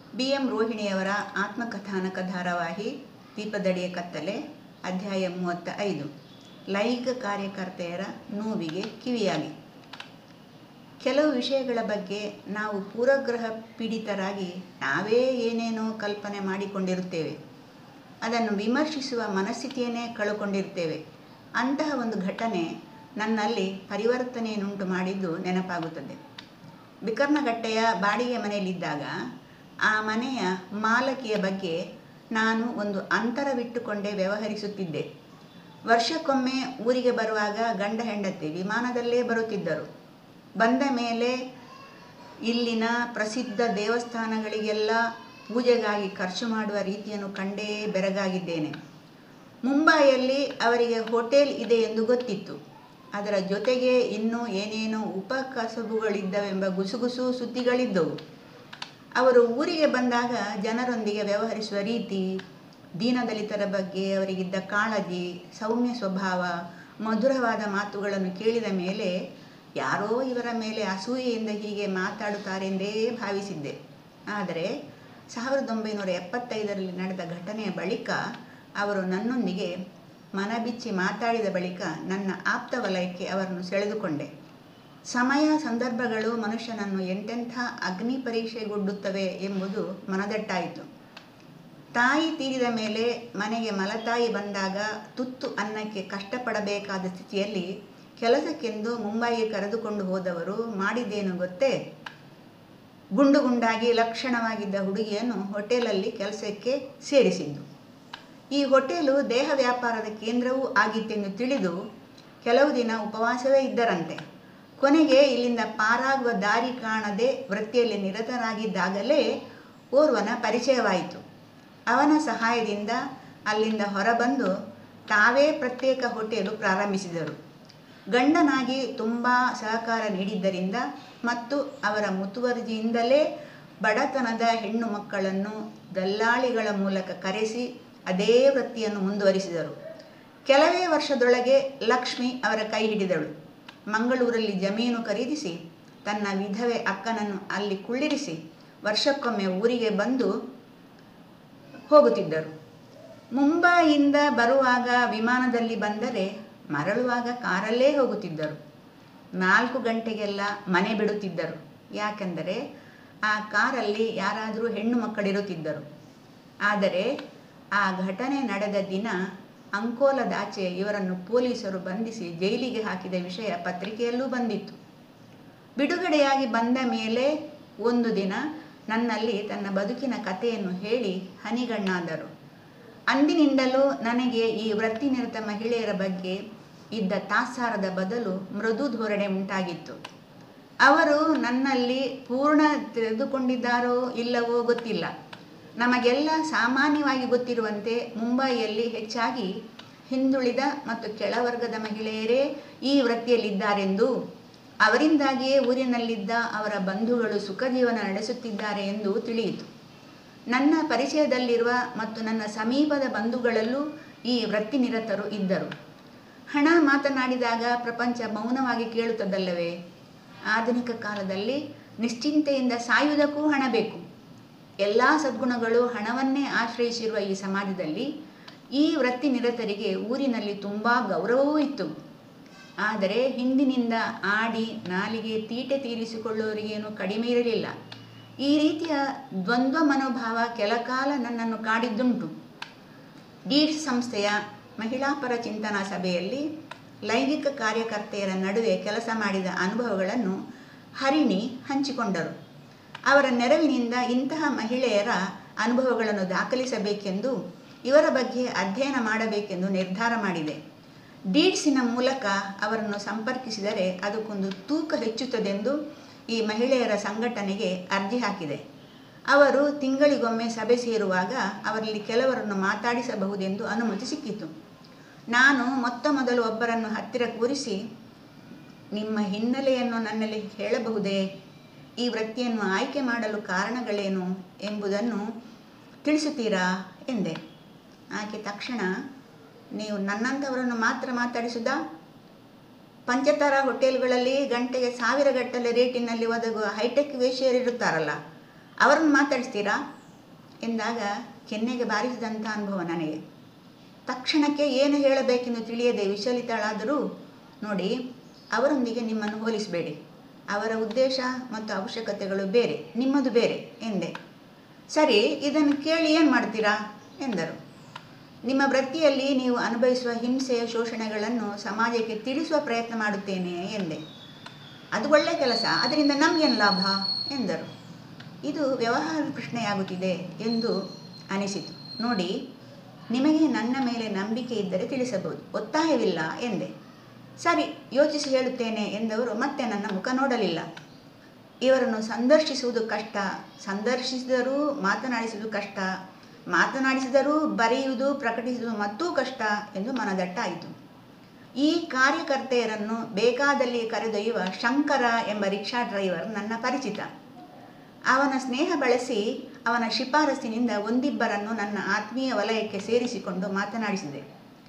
B M ರೋಹಿಣಿಯವರ ಆತ್ಮಕಥಾನಕ ಧಾರಾವಾಹಿ ದೀಪದಡಿಯ ಕತ್ತಲೆ ಅಧ್ಯಾಯ ಮೂವತ್ತ ಐದು ಲೈಂಗಿಕ ಕಾರ್ಯಕರ್ತೆಯರ ನೋವಿಗೆ ಕಿವಿಯಾಗಿ ಕೆಲವು ವಿಷಯಗಳ ಬಗ್ಗೆ ನಾವು ಪೂರ್ವಗ್ರಹ ಪೀಡಿತರಾಗಿ ನಾವೇ ಏನೇನೋ ಕಲ್ಪನೆ ಮಾಡಿಕೊಂಡಿರುತ್ತೇವೆ ಅದನ್ನು ವಿಮರ್ಶಿಸುವ ಮನಸ್ಥಿತಿಯನ್ನೇ ಕಳ್ಕೊಂಡಿರ್ತೇವೆ ಅಂತಹ ಒಂದು ಘಟನೆ ನನ್ನಲ್ಲಿ ಪರಿವರ್ತನೆಯನ್ನುಂಟು ಮಾಡಿದ್ದು ನೆನಪಾಗುತ್ತದೆ ಬಿಕರ್ನಗಟ್ಟೆಯ ಬಾಡಿಗೆ ಮನೆಯಲ್ಲಿದ್ದಾಗ ಆ ಮನೆಯ ಮಾಲಕಿಯ ಬಗ್ಗೆ ನಾನು ಒಂದು ಅಂತರವಿಟ್ಟುಕೊಂಡೇ ವ್ಯವಹರಿಸುತ್ತಿದ್ದೆ ವರ್ಷಕ್ಕೊಮ್ಮೆ ಊರಿಗೆ ಬರುವಾಗ ಗಂಡ ಹೆಂಡತಿ ವಿಮಾನದಲ್ಲೇ ಬರುತ್ತಿದ್ದರು ಬಂದ ಮೇಲೆ ಇಲ್ಲಿನ ಪ್ರಸಿದ್ಧ ದೇವಸ್ಥಾನಗಳಿಗೆಲ್ಲ ಪೂಜೆಗಾಗಿ ಖರ್ಚು ಮಾಡುವ ರೀತಿಯನ್ನು ಕಂಡೇ ಬೆರಗಾಗಿದ್ದೇನೆ ಮುಂಬೈಯಲ್ಲಿ ಅವರಿಗೆ ಹೋಟೆಲ್ ಇದೆ ಎಂದು ಗೊತ್ತಿತ್ತು ಅದರ ಜೊತೆಗೆ ಇನ್ನೂ ಏನೇನೋ ಉಪಕಸಬುಗಳಿದ್ದವೆಂಬ ಗುಸುಗುಸು ಸುದ್ದಿಗಳಿದ್ದವು ಅವರು ಊರಿಗೆ ಬಂದಾಗ ಜನರೊಂದಿಗೆ ವ್ಯವಹರಿಸುವ ರೀತಿ ದೀನದಲಿತರ ಬಗ್ಗೆ ಅವರಿಗಿದ್ದ ಕಾಳಜಿ ಸೌಮ್ಯ ಸ್ವಭಾವ ಮಧುರವಾದ ಮಾತುಗಳನ್ನು ಕೇಳಿದ ಮೇಲೆ ಯಾರೋ ಇವರ ಮೇಲೆ ಅಸೂಯೆಯಿಂದ ಹೀಗೆ ಮಾತಾಡುತ್ತಾರೆಂದೇ ಭಾವಿಸಿದ್ದೆ ಆದರೆ ಸಾವಿರದ ಒಂಬೈನೂರ ಎಪ್ಪತ್ತೈದರಲ್ಲಿ ನಡೆದ ಘಟನೆಯ ಬಳಿಕ ಅವರು ನನ್ನೊಂದಿಗೆ ಮನಬಿಚ್ಚಿ ಮಾತಾಡಿದ ಬಳಿಕ ನನ್ನ ಆಪ್ತ ವಲಯಕ್ಕೆ ಅವರನ್ನು ಸೆಳೆದುಕೊಂಡೆ ಸಮಯ ಸಂದರ್ಭಗಳು ಮನುಷ್ಯನನ್ನು ಎಂತೆಂಥ ಅಗ್ನಿ ಪರೀಕ್ಷೆಗೊಡ್ಡುತ್ತವೆ ಎಂಬುದು ಮನದಟ್ಟಾಯಿತು ತಾಯಿ ತೀರಿದ ಮೇಲೆ ಮನೆಗೆ ಮಲತಾಯಿ ಬಂದಾಗ ತುತ್ತು ಅನ್ನಕ್ಕೆ ಕಷ್ಟಪಡಬೇಕಾದ ಸ್ಥಿತಿಯಲ್ಲಿ ಕೆಲಸಕ್ಕೆಂದು ಮುಂಬೈಗೆ ಕರೆದುಕೊಂಡು ಹೋದವರು ಮಾಡಿದ್ದೇನು ಗೊತ್ತೇ ಗುಂಡು ಗುಂಡಾಗಿ ಲಕ್ಷಣವಾಗಿದ್ದ ಹುಡುಗಿಯನ್ನು ಹೋಟೆಲಲ್ಲಿ ಕೆಲಸಕ್ಕೆ ಸೇರಿಸಿದ್ದು ಈ ಹೋಟೆಲು ದೇಹ ವ್ಯಾಪಾರದ ಕೇಂದ್ರವೂ ಆಗಿತ್ತೆಂದು ತಿಳಿದು ಕೆಲವು ದಿನ ಉಪವಾಸವೇ ಇದ್ದರಂತೆ ಕೊನೆಗೆ ಇಲ್ಲಿಂದ ಪಾರಾಗುವ ದಾರಿ ಕಾಣದೆ ವೃತ್ತಿಯಲ್ಲಿ ನಿರತರಾಗಿದ್ದಾಗಲೇ ಓರ್ವನ ಪರಿಚಯವಾಯಿತು ಅವನ ಸಹಾಯದಿಂದ ಅಲ್ಲಿಂದ ಹೊರಬಂದು ತಾವೇ ಪ್ರತ್ಯೇಕ ಹೋಟೆಲು ಪ್ರಾರಂಭಿಸಿದರು ಗಂಡನಾಗಿ ತುಂಬ ಸಹಕಾರ ನೀಡಿದ್ದರಿಂದ ಮತ್ತು ಅವರ ಮುತುವರ್ಜಿಯಿಂದಲೇ ಬಡತನದ ಹೆಣ್ಣು ಮಕ್ಕಳನ್ನು ದಲ್ಲಾಳಿಗಳ ಮೂಲಕ ಕರೆಸಿ ಅದೇ ವೃತ್ತಿಯನ್ನು ಮುಂದುವರಿಸಿದರು ಕೆಲವೇ ವರ್ಷದೊಳಗೆ ಲಕ್ಷ್ಮಿ ಅವರ ಕೈ ಹಿಡಿದಳು ಮಂಗಳೂರಲ್ಲಿ ಜಮೀನು ಖರೀದಿಸಿ ತನ್ನ ವಿಧವೆ ಅಕ್ಕನನ್ನು ಅಲ್ಲಿ ಕುಳ್ಳಿರಿಸಿ ವರ್ಷಕ್ಕೊಮ್ಮೆ ಊರಿಗೆ ಬಂದು ಹೋಗುತ್ತಿದ್ದರು ಮುಂಬೈಯಿಂದ ಬರುವಾಗ ವಿಮಾನದಲ್ಲಿ ಬಂದರೆ ಮರಳುವಾಗ ಕಾರಲ್ಲೇ ಹೋಗುತ್ತಿದ್ದರು ನಾಲ್ಕು ಗಂಟೆಗೆಲ್ಲ ಮನೆ ಬಿಡುತ್ತಿದ್ದರು ಯಾಕೆಂದರೆ ಆ ಕಾರಲ್ಲಿ ಯಾರಾದರೂ ಹೆಣ್ಣು ಮಕ್ಕಳಿರುತ್ತಿದ್ದರು ಆದರೆ ಆ ಘಟನೆ ನಡೆದ ದಿನ ಅಂಕೋಲದಾಚೆ ಇವರನ್ನು ಪೊಲೀಸರು ಬಂಧಿಸಿ ಜೈಲಿಗೆ ಹಾಕಿದ ವಿಷಯ ಪತ್ರಿಕೆಯಲ್ಲೂ ಬಂದಿತ್ತು ಬಿಡುಗಡೆಯಾಗಿ ಬಂದ ಮೇಲೆ ಒಂದು ದಿನ ನನ್ನಲ್ಲಿ ತನ್ನ ಬದುಕಿನ ಕಥೆಯನ್ನು ಹೇಳಿ ಹನಿಗಣ್ಣಾದರು ಅಂದಿನಿಂದಲೂ ನನಗೆ ಈ ವೃತ್ತಿನಿರತ ಮಹಿಳೆಯರ ಬಗ್ಗೆ ಇದ್ದ ತಾತ್ಸಾರದ ಬದಲು ಮೃದು ಧೋರಣೆ ಉಂಟಾಗಿತ್ತು ಅವರು ನನ್ನಲ್ಲಿ ಪೂರ್ಣ ತಿಳಿದುಕೊಂಡಿದ್ದಾರೋ ಇಲ್ಲವೋ ಗೊತ್ತಿಲ್ಲ ನಮಗೆಲ್ಲ ಸಾಮಾನ್ಯವಾಗಿ ಗೊತ್ತಿರುವಂತೆ ಮುಂಬೈಯಲ್ಲಿ ಹೆಚ್ಚಾಗಿ ಹಿಂದುಳಿದ ಮತ್ತು ಕೆಳವರ್ಗದ ಮಹಿಳೆಯರೇ ಈ ವೃತ್ತಿಯಲ್ಲಿದ್ದಾರೆಂದು ಅವರಿಂದಾಗಿಯೇ ಊರಿನಲ್ಲಿದ್ದ ಅವರ ಬಂಧುಗಳು ಸುಖ ಜೀವನ ನಡೆಸುತ್ತಿದ್ದಾರೆ ಎಂದು ತಿಳಿಯಿತು ನನ್ನ ಪರಿಚಯದಲ್ಲಿರುವ ಮತ್ತು ನನ್ನ ಸಮೀಪದ ಬಂಧುಗಳಲ್ಲೂ ಈ ವೃತ್ತಿನಿರತರು ಇದ್ದರು ಹಣ ಮಾತನಾಡಿದಾಗ ಪ್ರಪಂಚ ಮೌನವಾಗಿ ಕೇಳುತ್ತದಲ್ಲವೇ ಆಧುನಿಕ ಕಾಲದಲ್ಲಿ ನಿಶ್ಚಿಂತೆಯಿಂದ ಸಾಯುವುದಕ್ಕೂ ಹಣ ಬೇಕು ಎಲ್ಲ ಸದ್ಗುಣಗಳು ಹಣವನ್ನೇ ಆಶ್ರಯಿಸಿರುವ ಈ ಸಮಾಜದಲ್ಲಿ ಈ ವೃತ್ತಿನಿರತರಿಗೆ ಊರಿನಲ್ಲಿ ತುಂಬ ಗೌರವವೂ ಇತ್ತು ಆದರೆ ಹಿಂದಿನಿಂದ ಆಡಿ ನಾಲಿಗೆ ತೀಟೆ ತೀರಿಸಿಕೊಳ್ಳುವವರಿಗೇನು ಕಡಿಮೆ ಇರಲಿಲ್ಲ ಈ ರೀತಿಯ ದ್ವಂದ್ವ ಮನೋಭಾವ ಕೆಲಕಾಲ ನನ್ನನ್ನು ಕಾಡಿದ್ದುಂಟು ಡೀಡ್ಸ್ ಸಂಸ್ಥೆಯ ಮಹಿಳಾಪರ ಚಿಂತನಾ ಸಭೆಯಲ್ಲಿ ಲೈಂಗಿಕ ಕಾರ್ಯಕರ್ತೆಯರ ನಡುವೆ ಕೆಲಸ ಮಾಡಿದ ಅನುಭವಗಳನ್ನು ಹರಿಣಿ ಹಂಚಿಕೊಂಡರು ಅವರ ನೆರವಿನಿಂದ ಇಂತಹ ಮಹಿಳೆಯರ ಅನುಭವಗಳನ್ನು ದಾಖಲಿಸಬೇಕೆಂದು ಇವರ ಬಗ್ಗೆ ಅಧ್ಯಯನ ಮಾಡಬೇಕೆಂದು ನಿರ್ಧಾರ ಮಾಡಿದೆ ಡೀಡ್ಸಿನ ಮೂಲಕ ಅವರನ್ನು ಸಂಪರ್ಕಿಸಿದರೆ ಅದಕ್ಕೊಂದು ತೂಕ ಹೆಚ್ಚುತ್ತದೆಂದು ಈ ಮಹಿಳೆಯರ ಸಂಘಟನೆಗೆ ಅರ್ಜಿ ಹಾಕಿದೆ ಅವರು ತಿಂಗಳಿಗೊಮ್ಮೆ ಸಭೆ ಸೇರುವಾಗ ಅವರಲ್ಲಿ ಕೆಲವರನ್ನು ಮಾತಾಡಿಸಬಹುದೆಂದು ಅನುಮತಿ ಸಿಕ್ಕಿತು ನಾನು ಮೊತ್ತ ಮೊದಲು ಒಬ್ಬರನ್ನು ಹತ್ತಿರ ಕೂರಿಸಿ ನಿಮ್ಮ ಹಿನ್ನೆಲೆಯನ್ನು ನನ್ನಲ್ಲಿ ಹೇಳಬಹುದೇ ಈ ವೃತ್ತಿಯನ್ನು ಆಯ್ಕೆ ಮಾಡಲು ಕಾರಣಗಳೇನು ಎಂಬುದನ್ನು ತಿಳಿಸುತ್ತೀರಾ ಎಂದೆ ಆಕೆ ತಕ್ಷಣ ನೀವು ನನ್ನಂಥವರನ್ನು ಮಾತ್ರ ಮಾತಾಡಿಸುವುದಾ ಪಂಚತಾರ ಹೋಟೆಲ್ಗಳಲ್ಲಿ ಗಂಟೆಗೆ ಸಾವಿರ ಗಟ್ಟಲೆ ರೇಟಿನಲ್ಲಿ ಒದಗುವ ಹೈಟೆಕ್ ವೇಶ್ಯರಿರುತ್ತಾರಲ್ಲ ಅವರನ್ನು ಮಾತಾಡಿಸ್ತೀರಾ ಎಂದಾಗ ಕೆನ್ನೆಗೆ ಬಾರಿಸಿದಂಥ ಅನುಭವ ನನಗೆ ತಕ್ಷಣಕ್ಕೆ ಏನು ಹೇಳಬೇಕೆಂದು ತಿಳಿಯದೆ ವಿಚಲಿತಳಾದರೂ ನೋಡಿ ಅವರೊಂದಿಗೆ ನಿಮ್ಮನ್ನು ಹೋಲಿಸಬೇಡಿ ಅವರ ಉದ್ದೇಶ ಮತ್ತು ಅವಶ್ಯಕತೆಗಳು ಬೇರೆ ನಿಮ್ಮದು ಬೇರೆ ಎಂದೆ ಸರಿ ಇದನ್ನು ಕೇಳಿ ಏನು ಮಾಡ್ತೀರಾ ಎಂದರು ನಿಮ್ಮ ವೃತ್ತಿಯಲ್ಲಿ ನೀವು ಅನುಭವಿಸುವ ಹಿಂಸೆಯ ಶೋಷಣೆಗಳನ್ನು ಸಮಾಜಕ್ಕೆ ತಿಳಿಸುವ ಪ್ರಯತ್ನ ಮಾಡುತ್ತೇನೆ ಎಂದೆ ಅದು ಒಳ್ಳೆಯ ಕೆಲಸ ಅದರಿಂದ ನಮಗೇನು ಲಾಭ ಎಂದರು ಇದು ವ್ಯವಹಾರ ಪ್ರಶ್ನೆಯಾಗುತ್ತಿದೆ ಎಂದು ಅನಿಸಿತು ನೋಡಿ ನಿಮಗೆ ನನ್ನ ಮೇಲೆ ನಂಬಿಕೆ ಇದ್ದರೆ ತಿಳಿಸಬಹುದು ಒತ್ತಾಯವಿಲ್ಲ ಎಂದೆ ಸರಿ ಯೋಚಿಸಿ ಹೇಳುತ್ತೇನೆ ಎಂದವರು ಮತ್ತೆ ನನ್ನ ಮುಖ ನೋಡಲಿಲ್ಲ ಇವರನ್ನು ಸಂದರ್ಶಿಸುವುದು ಕಷ್ಟ ಸಂದರ್ಶಿಸಿದರೂ ಮಾತನಾಡಿಸುವುದು ಕಷ್ಟ ಮಾತನಾಡಿಸಿದರೂ ಬರೆಯುವುದು ಪ್ರಕಟಿಸುವುದು ಮತ್ತೂ ಕಷ್ಟ ಎಂದು ಮನದಟ್ಟಾಯಿತು ಈ ಕಾರ್ಯಕರ್ತೆಯರನ್ನು ಬೇಕಾದಲ್ಲಿ ಕರೆದೊಯ್ಯುವ ಶಂಕರ ಎಂಬ ರಿಕ್ಷಾ ಡ್ರೈವರ್ ನನ್ನ ಪರಿಚಿತ ಅವನ ಸ್ನೇಹ ಬಳಸಿ ಅವನ ಶಿಫಾರಸ್ಸಿನಿಂದ ಒಂದಿಬ್ಬರನ್ನು ನನ್ನ ಆತ್ಮೀಯ ವಲಯಕ್ಕೆ ಸೇರಿಸಿಕೊಂಡು ಮಾತನಾಡಿಸಿದೆ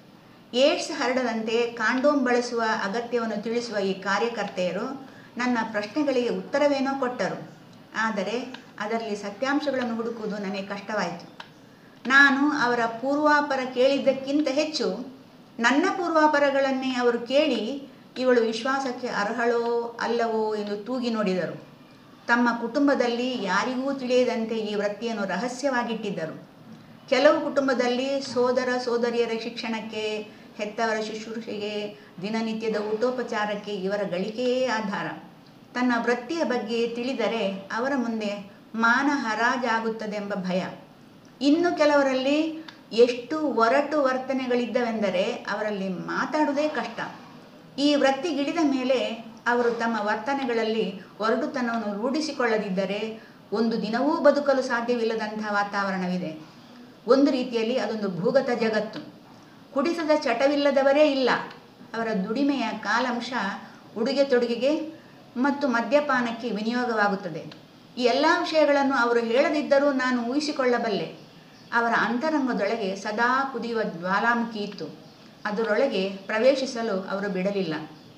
ಏಡ್ಸ್ ಹರಡದಂತೆ ಕಾಂಡೋಮ್ ಬಳಸುವ ಅಗತ್ಯವನ್ನು ತಿಳಿಸುವ ಈ ಕಾರ್ಯಕರ್ತೆಯರು ನನ್ನ ಪ್ರಶ್ನೆಗಳಿಗೆ ಉತ್ತರವೇನೋ ಕೊಟ್ಟರು ಆದರೆ ಅದರಲ್ಲಿ ಸತ್ಯಾಂಶಗಳನ್ನು ಹುಡುಕುವುದು ನನಗೆ ಕಷ್ಟವಾಯಿತು ನಾನು ಅವರ ಪೂರ್ವಾಪರ ಕೇಳಿದ್ದಕ್ಕಿಂತ ಹೆಚ್ಚು ನನ್ನ ಪೂರ್ವಾಪರಗಳನ್ನೇ ಅವರು ಕೇಳಿ ಇವಳು ವಿಶ್ವಾಸಕ್ಕೆ ಅರ್ಹಳೋ ಅಲ್ಲವೋ ಎಂದು ತೂಗಿ ನೋಡಿದರು ತಮ್ಮ ಕುಟುಂಬದಲ್ಲಿ ಯಾರಿಗೂ ತಿಳಿಯದಂತೆ ಈ ವೃತ್ತಿಯನ್ನು ರಹಸ್ಯವಾಗಿಟ್ಟಿದ್ದರು ಕೆಲವು ಕುಟುಂಬದಲ್ಲಿ ಸೋದರ ಸೋದರಿಯರ ಶಿಕ್ಷಣಕ್ಕೆ ಹೆತ್ತವರ ಶುಶ್ರೂಷೆಗೆ ದಿನನಿತ್ಯದ ಊಟೋಪಚಾರಕ್ಕೆ ಇವರ ಗಳಿಕೆಯೇ ಆಧಾರ ತನ್ನ ವೃತ್ತಿಯ ಬಗ್ಗೆ ತಿಳಿದರೆ ಅವರ ಮುಂದೆ ಮಾನ ಹರಾಜಾಗುತ್ತದೆಂಬ ಭಯ ಇನ್ನು ಕೆಲವರಲ್ಲಿ ಎಷ್ಟು ಒರಟು ವರ್ತನೆಗಳಿದ್ದವೆಂದರೆ ಅವರಲ್ಲಿ ಮಾತಾಡುವುದೇ ಕಷ್ಟ ಈ ವೃತ್ತಿಗಿಳಿದ ಮೇಲೆ ಅವರು ತಮ್ಮ ವರ್ತನೆಗಳಲ್ಲಿ ಒರಡುತನವನ್ನು ರೂಢಿಸಿಕೊಳ್ಳದಿದ್ದರೆ ಒಂದು ದಿನವೂ ಬದುಕಲು ಸಾಧ್ಯವಿಲ್ಲದಂತಹ ವಾತಾವರಣವಿದೆ ಒಂದು ರೀತಿಯಲ್ಲಿ ಅದೊಂದು ಭೂಗತ ಜಗತ್ತು ಕುಡಿಸದ ಚಟವಿಲ್ಲದವರೇ ಇಲ್ಲ ಅವರ ದುಡಿಮೆಯ ಕಾಲಾಂಶ ಉಡುಗೆ ತೊಡುಗೆಗೆ ಮತ್ತು ಮದ್ಯಪಾನಕ್ಕೆ ವಿನಿಯೋಗವಾಗುತ್ತದೆ ಈ ಎಲ್ಲ ವಿಷಯಗಳನ್ನು ಅವರು ಹೇಳದಿದ್ದರೂ ನಾನು ಊಹಿಸಿಕೊಳ್ಳಬಲ್ಲೆ ಅವರ ಅಂತರಂಗದೊಳಗೆ ಸದಾ ಕುದಿಯುವ ಜ್ವಾಲಾಮುಖಿ ಇತ್ತು ಅದರೊಳಗೆ ಪ್ರವೇಶಿಸಲು ಅವರು ಬಿಡಲಿಲ್ಲ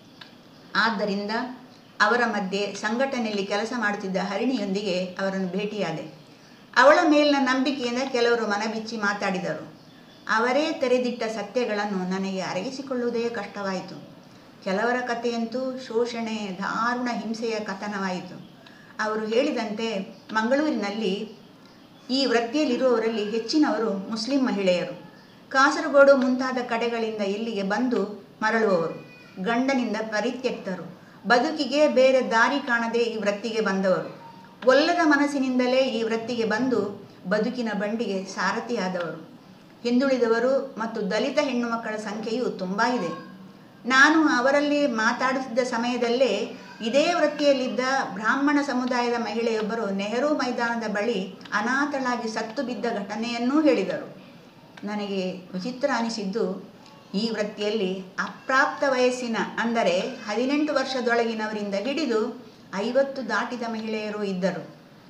ಆದ್ದರಿಂದ ಅವರ ಮಧ್ಯೆ ಸಂಘಟನೆಯಲ್ಲಿ ಕೆಲಸ ಮಾಡುತ್ತಿದ್ದ ಹರಿಣಿಯೊಂದಿಗೆ ಅವರನ್ನು ಭೇಟಿಯಾದೆ ಅವಳ ಮೇಲಿನ ನಂಬಿಕೆಯಿಂದ ಕೆಲವರು ಮನಬಿಚ್ಚಿ ಮಾತಾಡಿದರು ಅವರೇ ತೆರೆದಿಟ್ಟ ಸತ್ಯಗಳನ್ನು ನನಗೆ ಅರಗಿಸಿಕೊಳ್ಳುವುದೇ ಕಷ್ಟವಾಯಿತು ಕೆಲವರ ಕಥೆಯಂತೂ ಶೋಷಣೆ ದಾರುಣ ಹಿಂಸೆಯ ಕಥನವಾಯಿತು ಅವರು ಹೇಳಿದಂತೆ ಮಂಗಳೂರಿನಲ್ಲಿ ಈ ವೃತ್ತಿಯಲ್ಲಿರುವವರಲ್ಲಿ ಹೆಚ್ಚಿನವರು ಮುಸ್ಲಿಂ ಮಹಿಳೆಯರು ಕಾಸರಗೋಡು ಮುಂತಾದ ಕಡೆಗಳಿಂದ ಇಲ್ಲಿಗೆ ಬಂದು ಮರಳುವವರು ಗಂಡನಿಂದ ಪರಿತ್ಯಕ್ತರು ಬದುಕಿಗೆ ಬೇರೆ ದಾರಿ ಕಾಣದೆ ಈ ವೃತ್ತಿಗೆ ಬಂದವರು ಒಲ್ಲದ ಮನಸ್ಸಿನಿಂದಲೇ ಈ ವೃತ್ತಿಗೆ ಬಂದು ಬದುಕಿನ ಬಂಡಿಗೆ ಸಾರಥಿಯಾದವರು ಹಿಂದುಳಿದವರು ಮತ್ತು ದಲಿತ ಹೆಣ್ಣು ಮಕ್ಕಳ ಸಂಖ್ಯೆಯು ತುಂಬ ಇದೆ ನಾನು ಅವರಲ್ಲಿ ಮಾತಾಡುತ್ತಿದ್ದ ಸಮಯದಲ್ಲೇ ಇದೇ ವೃತ್ತಿಯಲ್ಲಿದ್ದ ಬ್ರಾಹ್ಮಣ ಸಮುದಾಯದ ಮಹಿಳೆಯೊಬ್ಬರು ನೆಹರು ಮೈದಾನದ ಬಳಿ ಅನಾಥಳಾಗಿ ಸತ್ತು ಬಿದ್ದ ಘಟನೆಯನ್ನೂ ಹೇಳಿದರು ನನಗೆ ವಿಚಿತ್ರ ಅನಿಸಿದ್ದು ಈ ವೃತ್ತಿಯಲ್ಲಿ ಅಪ್ರಾಪ್ತ ವಯಸ್ಸಿನ ಅಂದರೆ ಹದಿನೆಂಟು ವರ್ಷದೊಳಗಿನವರಿಂದ ಹಿಡಿದು ಐವತ್ತು ದಾಟಿದ ಮಹಿಳೆಯರು ಇದ್ದರು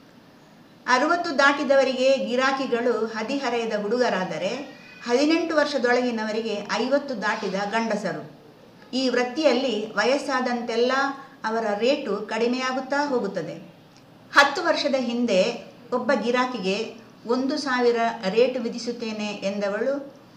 ಅರುವತ್ತು ದಾಟಿದವರಿಗೆ ಗಿರಾಕಿಗಳು ಹದಿಹರೆಯದ ಹುಡುಗರಾದರೆ ಹದಿನೆಂಟು ವರ್ಷದೊಳಗಿನವರಿಗೆ ಐವತ್ತು ದಾಟಿದ ಗಂಡಸರು ಈ ವೃತ್ತಿಯಲ್ಲಿ ವಯಸ್ಸಾದಂತೆಲ್ಲ ಅವರ ರೇಟು ಕಡಿಮೆಯಾಗುತ್ತಾ ಹೋಗುತ್ತದೆ ಹತ್ತು ವರ್ಷದ ಹಿಂದೆ ಒಬ್ಬ ಗಿರಾಕಿಗೆ ಒಂದು ಸಾವಿರ ರೇಟು ವಿಧಿಸುತ್ತೇನೆ ಎಂದವಳು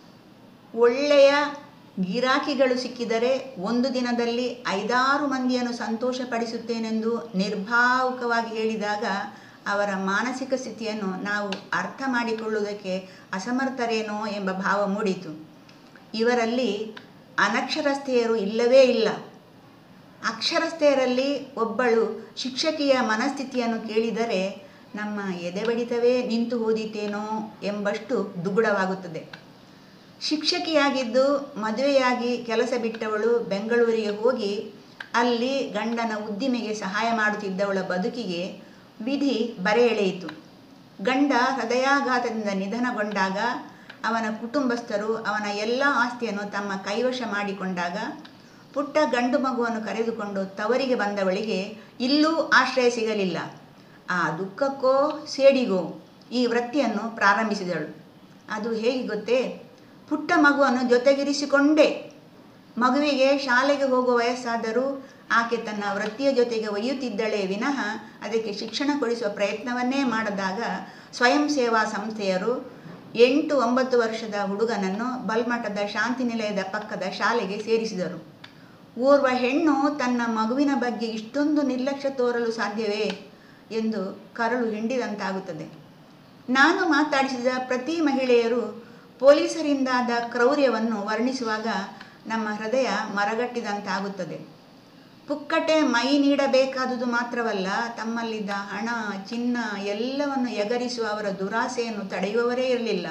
ಒಳ್ಳೆಯ ಗಿರಾಕಿಗಳು ಸಿಕ್ಕಿದರೆ ಒಂದು ದಿನದಲ್ಲಿ ಐದಾರು ಮಂದಿಯನ್ನು ಸಂತೋಷಪಡಿಸುತ್ತೇನೆಂದು ನಿರ್ಭಾವುಕವಾಗಿ ಹೇಳಿದಾಗ ಅವರ ಮಾನಸಿಕ ಸ್ಥಿತಿಯನ್ನು ನಾವು ಅರ್ಥ ಮಾಡಿಕೊಳ್ಳುವುದಕ್ಕೆ ಅಸಮರ್ಥರೇನೋ ಎಂಬ ಭಾವ ಮೂಡಿತು ಇವರಲ್ಲಿ ಅನಕ್ಷರಸ್ಥೆಯರು ಇಲ್ಲವೇ ಇಲ್ಲ ಅಕ್ಷರಸ್ಥೆಯರಲ್ಲಿ ಒಬ್ಬಳು ಶಿಕ್ಷಕಿಯ ಮನಸ್ಥಿತಿಯನ್ನು ಕೇಳಿದರೆ ನಮ್ಮ ಎದೆಬಡಿತವೇ ನಿಂತು ಹೋದೀತೇನೋ ಎಂಬಷ್ಟು ದುಗುಡವಾಗುತ್ತದೆ ಶಿಕ್ಷಕಿಯಾಗಿದ್ದು ಮದುವೆಯಾಗಿ ಕೆಲಸ ಬಿಟ್ಟವಳು ಬೆಂಗಳೂರಿಗೆ ಹೋಗಿ ಅಲ್ಲಿ ಗಂಡನ ಉದ್ದಿಮೆಗೆ ಸಹಾಯ ಮಾಡುತ್ತಿದ್ದವಳ ಬದುಕಿಗೆ ವಿಧಿ ಬರೆ ಎಳೆಯಿತು ಗಂಡ ಹೃದಯಾಘಾತದಿಂದ ನಿಧನಗೊಂಡಾಗ ಅವನ ಕುಟುಂಬಸ್ಥರು ಅವನ ಎಲ್ಲ ಆಸ್ತಿಯನ್ನು ತಮ್ಮ ಕೈವಶ ಮಾಡಿಕೊಂಡಾಗ ಪುಟ್ಟ ಗಂಡು ಮಗುವನ್ನು ಕರೆದುಕೊಂಡು ತವರಿಗೆ ಬಂದವಳಿಗೆ ಇಲ್ಲೂ ಆಶ್ರಯ ಸಿಗಲಿಲ್ಲ ಆ ದುಃಖಕ್ಕೋ ಸೇಡಿಗೋ ಈ ವೃತ್ತಿಯನ್ನು ಪ್ರಾರಂಭಿಸಿದಳು ಅದು ಹೇಗೆ ಗೊತ್ತೇ ಪುಟ್ಟ ಮಗುವನ್ನು ಜೊತೆಗಿರಿಸಿಕೊಂಡೇ ಮಗುವಿಗೆ ಶಾಲೆಗೆ ಹೋಗುವ ವಯಸ್ಸಾದರೂ ಆಕೆ ತನ್ನ ವೃತ್ತಿಯ ಜೊತೆಗೆ ಒಯ್ಯುತ್ತಿದ್ದಳೇ ವಿನಃ ಅದಕ್ಕೆ ಶಿಕ್ಷಣ ಕೊಡಿಸುವ ಪ್ರಯತ್ನವನ್ನೇ ಮಾಡದಾಗ ಸ್ವಯಂ ಸೇವಾ ಸಂಸ್ಥೆಯರು ಎಂಟು ಒಂಬತ್ತು ವರ್ಷದ ಹುಡುಗನನ್ನು ಬಲ್ಮಠದ ಶಾಂತಿ ನಿಲಯದ ಪಕ್ಕದ ಶಾಲೆಗೆ ಸೇರಿಸಿದರು ಓರ್ವ ಹೆಣ್ಣು ತನ್ನ ಮಗುವಿನ ಬಗ್ಗೆ ಇಷ್ಟೊಂದು ನಿರ್ಲಕ್ಷ್ಯ ತೋರಲು ಸಾಧ್ಯವೇ ಎಂದು ಕರಳು ಹಿಂಡಿದಂತಾಗುತ್ತದೆ ನಾನು ಮಾತಾಡಿಸಿದ ಪ್ರತಿ ಮಹಿಳೆಯರು ಪೊಲೀಸರಿಂದಾದ ಕ್ರೌರ್ಯವನ್ನು ವರ್ಣಿಸುವಾಗ ನಮ್ಮ ಹೃದಯ ಮರಗಟ್ಟಿದಂತಾಗುತ್ತದೆ ಪುಕ್ಕಟೆ ಮೈ ನೀಡಬೇಕಾದುದು ಮಾತ್ರವಲ್ಲ ತಮ್ಮಲ್ಲಿದ್ದ ಹಣ ಚಿನ್ನ ಎಲ್ಲವನ್ನು ಎಗರಿಸುವ ಅವರ ದುರಾಸೆಯನ್ನು ತಡೆಯುವವರೇ ಇರಲಿಲ್ಲ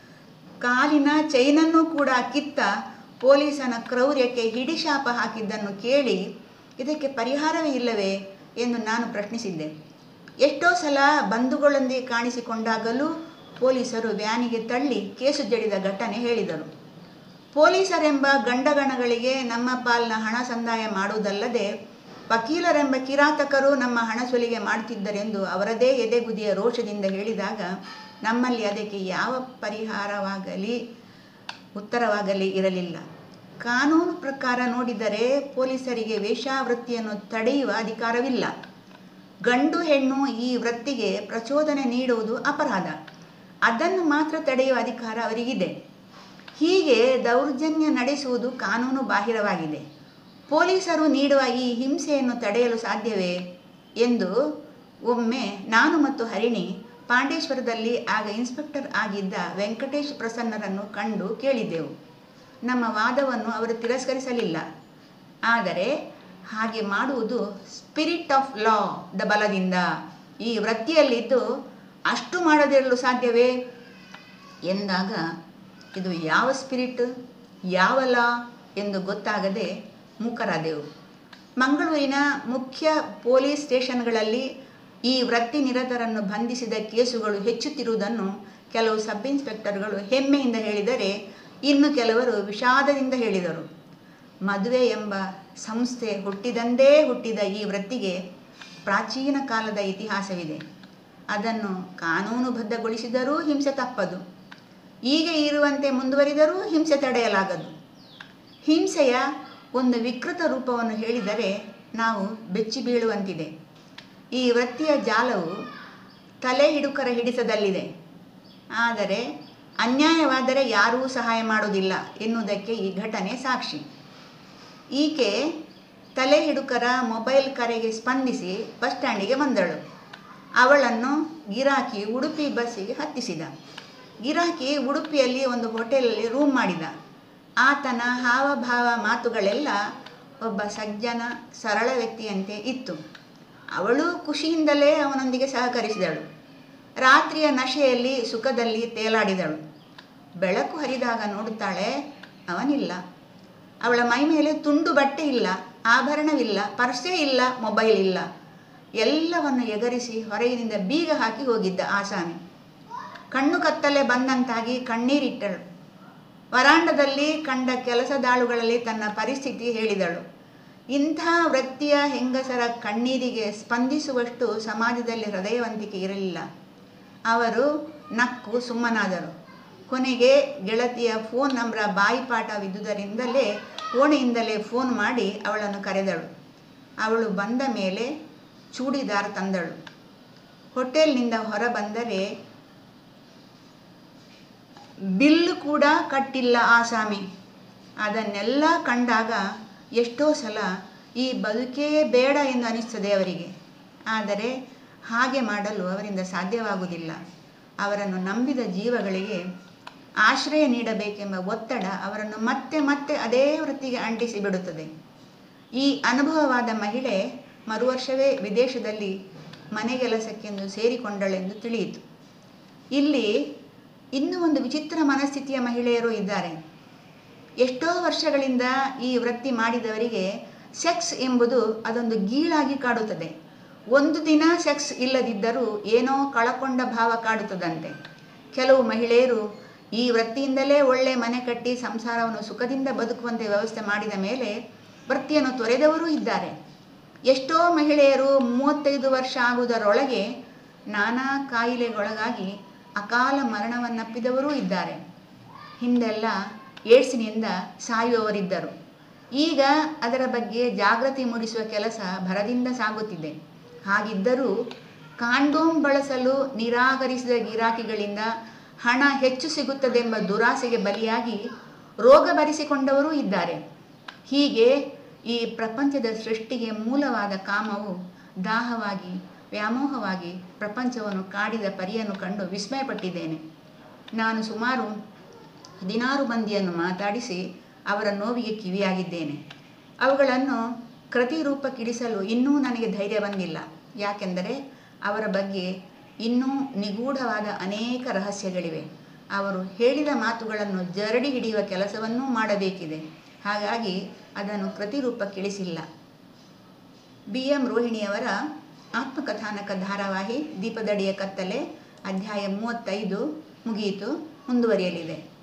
ಕಾಲಿನ ಚೈನನ್ನು ಕೂಡ ಕಿತ್ತ ಪೊಲೀಸನ ಕ್ರೌರ್ಯಕ್ಕೆ ಹಿಡಿಶಾಪ ಹಾಕಿದ್ದನ್ನು ಕೇಳಿ ಇದಕ್ಕೆ ಪರಿಹಾರವೇ ಇಲ್ಲವೇ ಎಂದು ನಾನು ಪ್ರಶ್ನಿಸಿದ್ದೆ ಎಷ್ಟೋ ಸಲ ಬಂಧುಗಳೊಂದಿಗೆ ಕಾಣಿಸಿಕೊಂಡಾಗಲೂ ಪೊಲೀಸರು ವ್ಯಾನಿಗೆ ತಳ್ಳಿ ಕೇಸು ಜಡಿದ ಘಟನೆ ಹೇಳಿದರು ಪೊಲೀಸರೆಂಬ ಗಂಡಗಣಗಳಿಗೆ ನಮ್ಮ ಪಾಲಿನ ಹಣ ಸಂದಾಯ ಮಾಡುವುದಲ್ಲದೆ ವಕೀಲರೆಂಬ ಕಿರಾತಕರು ನಮ್ಮ ಹಣ ಸುಲಿಗೆ ಮಾಡುತ್ತಿದ್ದರೆಂದು ಅವರದೇ ಎದೆಗುದಿಯ ರೋಷದಿಂದ ಹೇಳಿದಾಗ ನಮ್ಮಲ್ಲಿ ಅದಕ್ಕೆ ಯಾವ ಪರಿಹಾರವಾಗಲಿ ಉತ್ತರವಾಗಲಿ ಇರಲಿಲ್ಲ ಕಾನೂನು ಪ್ರಕಾರ ನೋಡಿದರೆ ಪೊಲೀಸರಿಗೆ ವೇಷಾವೃತ್ತಿಯನ್ನು ತಡೆಯುವ ಅಧಿಕಾರವಿಲ್ಲ ಗಂಡು ಹೆಣ್ಣು ಈ ವೃತ್ತಿಗೆ ಪ್ರಚೋದನೆ ನೀಡುವುದು ಅಪರಾಧ ಅದನ್ನು ಮಾತ್ರ ತಡೆಯುವ ಅಧಿಕಾರ ಅವರಿಗಿದೆ ಹೀಗೆ ದೌರ್ಜನ್ಯ ನಡೆಸುವುದು ಕಾನೂನು ಬಾಹಿರವಾಗಿದೆ ಪೊಲೀಸರು ನೀಡುವ ಈ ಹಿಂಸೆಯನ್ನು ತಡೆಯಲು ಸಾಧ್ಯವೇ ಎಂದು ಒಮ್ಮೆ ನಾನು ಮತ್ತು ಹರಿಣಿ ಪಾಂಡೇಶ್ವರದಲ್ಲಿ ಆಗ ಇನ್ಸ್ಪೆಕ್ಟರ್ ಆಗಿದ್ದ ವೆಂಕಟೇಶ್ ಪ್ರಸನ್ನರನ್ನು ಕಂಡು ಕೇಳಿದ್ದೆವು ನಮ್ಮ ವಾದವನ್ನು ಅವರು ತಿರಸ್ಕರಿಸಲಿಲ್ಲ ಆದರೆ ಹಾಗೆ ಮಾಡುವುದು ಸ್ಪಿರಿಟ್ ಆಫ್ ಲಾ ದ ಬಲದಿಂದ ಈ ವೃತ್ತಿಯಲ್ಲಿದ್ದು ಅಷ್ಟು ಮಾಡದಿರಲು ಸಾಧ್ಯವೇ ಎಂದಾಗ ಇದು ಯಾವ ಸ್ಪಿರಿಟ್ ಯಾವ ಲಾ ಎಂದು ಗೊತ್ತಾಗದೆ ಮೂಕರಾದೆವು ಮಂಗಳೂರಿನ ಮುಖ್ಯ ಪೊಲೀಸ್ ಸ್ಟೇಷನ್ಗಳಲ್ಲಿ ಈ ವೃತ್ತಿ ನಿರತರನ್ನು ಬಂಧಿಸಿದ ಕೇಸುಗಳು ಹೆಚ್ಚುತ್ತಿರುವುದನ್ನು ಕೆಲವು ಸಬ್ ಇನ್ಸ್ಪೆಕ್ಟರ್ಗಳು ಹೆಮ್ಮೆಯಿಂದ ಹೇಳಿದರೆ ಇನ್ನು ಕೆಲವರು ವಿಷಾದದಿಂದ ಹೇಳಿದರು ಮದುವೆ ಎಂಬ ಸಂಸ್ಥೆ ಹುಟ್ಟಿದಂದೇ ಹುಟ್ಟಿದ ಈ ವೃತ್ತಿಗೆ ಪ್ರಾಚೀನ ಕಾಲದ ಇತಿಹಾಸವಿದೆ ಅದನ್ನು ಕಾನೂನುಬದ್ಧಗೊಳಿಸಿದರೂ ಹಿಂಸೆ ತಪ್ಪದು ಈಗ ಇರುವಂತೆ ಮುಂದುವರಿದರೂ ಹಿಂಸೆ ತಡೆಯಲಾಗದು ಹಿಂಸೆಯ ಒಂದು ವಿಕೃತ ರೂಪವನ್ನು ಹೇಳಿದರೆ ನಾವು ಬೆಚ್ಚಿ ಬೀಳುವಂತಿದೆ ಈ ವೃತ್ತಿಯ ಜಾಲವು ತಲೆ ಹಿಡುಕರ ಹಿಡಿತದಲ್ಲಿದೆ ಆದರೆ ಅನ್ಯಾಯವಾದರೆ ಯಾರೂ ಸಹಾಯ ಮಾಡುವುದಿಲ್ಲ ಎನ್ನುವುದಕ್ಕೆ ಈ ಘಟನೆ ಸಾಕ್ಷಿ ಈಕೆ ತಲೆ ಹಿಡುಕರ ಮೊಬೈಲ್ ಕರೆಗೆ ಸ್ಪಂದಿಸಿ ಬಸ್ ಸ್ಟ್ಯಾಂಡಿಗೆ ಬಂದಳು ಅವಳನ್ನು ಗಿರಾಕಿ ಉಡುಪಿ ಬಸ್ಸಿಗೆ ಹತ್ತಿಸಿದ ಗಿರಾಕಿ ಉಡುಪಿಯಲ್ಲಿ ಒಂದು ಹೋಟೆಲಲ್ಲಿ ರೂಮ್ ಮಾಡಿದ ಆತನ ಹಾವಭಾವ ಮಾತುಗಳೆಲ್ಲ ಒಬ್ಬ ಸಜ್ಜನ ಸರಳ ವ್ಯಕ್ತಿಯಂತೆ ಇತ್ತು ಅವಳು ಖುಷಿಯಿಂದಲೇ ಅವನೊಂದಿಗೆ ಸಹಕರಿಸಿದಳು ರಾತ್ರಿಯ ನಶೆಯಲ್ಲಿ ಸುಖದಲ್ಲಿ ತೇಲಾಡಿದಳು ಬೆಳಕು ಹರಿದಾಗ ನೋಡುತ್ತಾಳೆ ಅವನಿಲ್ಲ ಅವಳ ಮೈ ಮೇಲೆ ತುಂಡು ಬಟ್ಟೆ ಇಲ್ಲ ಆಭರಣವಿಲ್ಲ ಪರ್ಸೇ ಇಲ್ಲ ಮೊಬೈಲ್ ಇಲ್ಲ ಎಲ್ಲವನ್ನು ಎಗರಿಸಿ ಹೊರಗಿನಿಂದ ಬೀಗ ಹಾಕಿ ಹೋಗಿದ್ದ ಆಸಾಮಿ ಕಣ್ಣು ಕತ್ತಲೆ ಬಂದಂತಾಗಿ ಕಣ್ಣೀರಿಟ್ಟಳು ವರಾಂಡದಲ್ಲಿ ಕಂಡ ಕೆಲಸದಾಳುಗಳಲ್ಲಿ ತನ್ನ ಪರಿಸ್ಥಿತಿ ಹೇಳಿದಳು ಇಂಥ ವೃತ್ತಿಯ ಹೆಂಗಸರ ಕಣ್ಣೀರಿಗೆ ಸ್ಪಂದಿಸುವಷ್ಟು ಸಮಾಜದಲ್ಲಿ ಹೃದಯವಂತಿಕೆ ಇರಲಿಲ್ಲ ಅವರು ನಕ್ಕು ಸುಮ್ಮನಾದರು ಕೊನೆಗೆ ಗೆಳತಿಯ ಫೋನ್ ನಂಬರ ಬಾಯಿಪಾಠವಿದ್ದುದರಿಂದಲೇ ಕೋಣೆಯಿಂದಲೇ ಫೋನ್ ಮಾಡಿ ಅವಳನ್ನು ಕರೆದಳು ಅವಳು ಬಂದ ಮೇಲೆ ಚೂಡಿದಾರ್ ತಂದಳು ಹೋಟೆಲ್ನಿಂದ ಹೊರ ಬಂದರೆ ಬಿಲ್ ಕೂಡ ಕಟ್ಟಿಲ್ಲ ಆಸಾಮಿ ಅದನ್ನೆಲ್ಲ ಕಂಡಾಗ ಎಷ್ಟೋ ಸಲ ಈ ಬದುಕೇ ಬೇಡ ಎಂದು ಅನಿಸ್ತದೆ ಅವರಿಗೆ ಆದರೆ ಹಾಗೆ ಮಾಡಲು ಅವರಿಂದ ಸಾಧ್ಯವಾಗುವುದಿಲ್ಲ ಅವರನ್ನು ನಂಬಿದ ಜೀವಗಳಿಗೆ ಆಶ್ರಯ ನೀಡಬೇಕೆಂಬ ಒತ್ತಡ ಅವರನ್ನು ಮತ್ತೆ ಮತ್ತೆ ಅದೇ ವೃತ್ತಿಗೆ ಅಂಟಿಸಿ ಬಿಡುತ್ತದೆ ಈ ಅನುಭವವಾದ ಮಹಿಳೆ ಮರುವರ್ಷವೇ ವಿದೇಶದಲ್ಲಿ ಮನೆಗೆಲಸಕ್ಕೆಂದು ಸೇರಿಕೊಂಡಳೆಂದು ತಿಳಿಯಿತು ಇಲ್ಲಿ ಇನ್ನೂ ಒಂದು ವಿಚಿತ್ರ ಮನಸ್ಥಿತಿಯ ಮಹಿಳೆಯರು ಇದ್ದಾರೆ ಎಷ್ಟೋ ವರ್ಷಗಳಿಂದ ಈ ವೃತ್ತಿ ಮಾಡಿದವರಿಗೆ ಸೆಕ್ಸ್ ಎಂಬುದು ಅದೊಂದು ಗೀಳಾಗಿ ಕಾಡುತ್ತದೆ ಒಂದು ದಿನ ಸೆಕ್ಸ್ ಇಲ್ಲದಿದ್ದರೂ ಏನೋ ಕಳಕೊಂಡ ಭಾವ ಕಾಡುತ್ತದಂತೆ ಕೆಲವು ಮಹಿಳೆಯರು ಈ ವೃತ್ತಿಯಿಂದಲೇ ಒಳ್ಳೆ ಮನೆ ಕಟ್ಟಿ ಸಂಸಾರವನ್ನು ಸುಖದಿಂದ ಬದುಕುವಂತೆ ವ್ಯವಸ್ಥೆ ಮಾಡಿದ ಮೇಲೆ ವೃತ್ತಿಯನ್ನು ತೊರೆದವರೂ ಇದ್ದಾರೆ ಎಷ್ಟೋ ಮಹಿಳೆಯರು ಮೂವತ್ತೈದು ವರ್ಷ ಆಗುವುದರೊಳಗೆ ನಾನಾ ಕಾಯಿಲೆಗೊಳಗಾಗಿ ಅಕಾಲ ಮರಣವನ್ನಪ್ಪಿದವರೂ ಇದ್ದಾರೆ ಹಿಂದೆಲ್ಲ ಏಡ್ಸ್ನಿಂದ ಸಾಯುವವರಿದ್ದರು ಈಗ ಅದರ ಬಗ್ಗೆ ಜಾಗೃತಿ ಮೂಡಿಸುವ ಕೆಲಸ ಭರದಿಂದ ಸಾಗುತ್ತಿದೆ ಹಾಗಿದ್ದರೂ ಕಾಂಡೋಮ್ ಬಳಸಲು ನಿರಾಕರಿಸಿದ ಗಿರಾಕಿಗಳಿಂದ ಹಣ ಹೆಚ್ಚು ಸಿಗುತ್ತದೆಂಬ ದುರಾಸೆಗೆ ಬಲಿಯಾಗಿ ರೋಗ ಬರಿಸಿಕೊಂಡವರೂ ಇದ್ದಾರೆ ಹೀಗೆ ಈ ಪ್ರಪಂಚದ ಸೃಷ್ಟಿಗೆ ಮೂಲವಾದ ಕಾಮವು ದಾಹವಾಗಿ ವ್ಯಾಮೋಹವಾಗಿ ಪ್ರಪಂಚವನ್ನು ಕಾಡಿದ ಪರಿಯನ್ನು ಕಂಡು ವಿಸ್ಮಯಪಟ್ಟಿದ್ದೇನೆ ನಾನು ಸುಮಾರು ಹದಿನಾರು ಮಂದಿಯನ್ನು ಮಾತಾಡಿಸಿ ಅವರ ನೋವಿಗೆ ಕಿವಿಯಾಗಿದ್ದೇನೆ ಅವುಗಳನ್ನು ಕೃತಿ ರೂಪಕ್ಕಿಳಿಸಲು ಇನ್ನೂ ನನಗೆ ಧೈರ್ಯ ಬಂದಿಲ್ಲ ಯಾಕೆಂದರೆ ಅವರ ಬಗ್ಗೆ ಇನ್ನೂ ನಿಗೂಢವಾದ ಅನೇಕ ರಹಸ್ಯಗಳಿವೆ ಅವರು ಹೇಳಿದ ಮಾತುಗಳನ್ನು ಜರಡಿ ಹಿಡಿಯುವ ಕೆಲಸವನ್ನೂ ಮಾಡಬೇಕಿದೆ ಹಾಗಾಗಿ ಅದನ್ನು ಕೃತಿರೂಪಕ್ಕಿಳಿಸಿಲ್ಲ ಬಿ ಎಂ ರೋಹಿಣಿಯವರ ಆತ್ಮಕಥಾನಕ ಧಾರಾವಾಹಿ ದೀಪದಡಿಯ ಕತ್ತಲೆ ಅಧ್ಯಾಯ ಮೂವತ್ತೈದು ಮುಗಿಯಿತು ಮುಂದುವರಿಯಲಿದೆ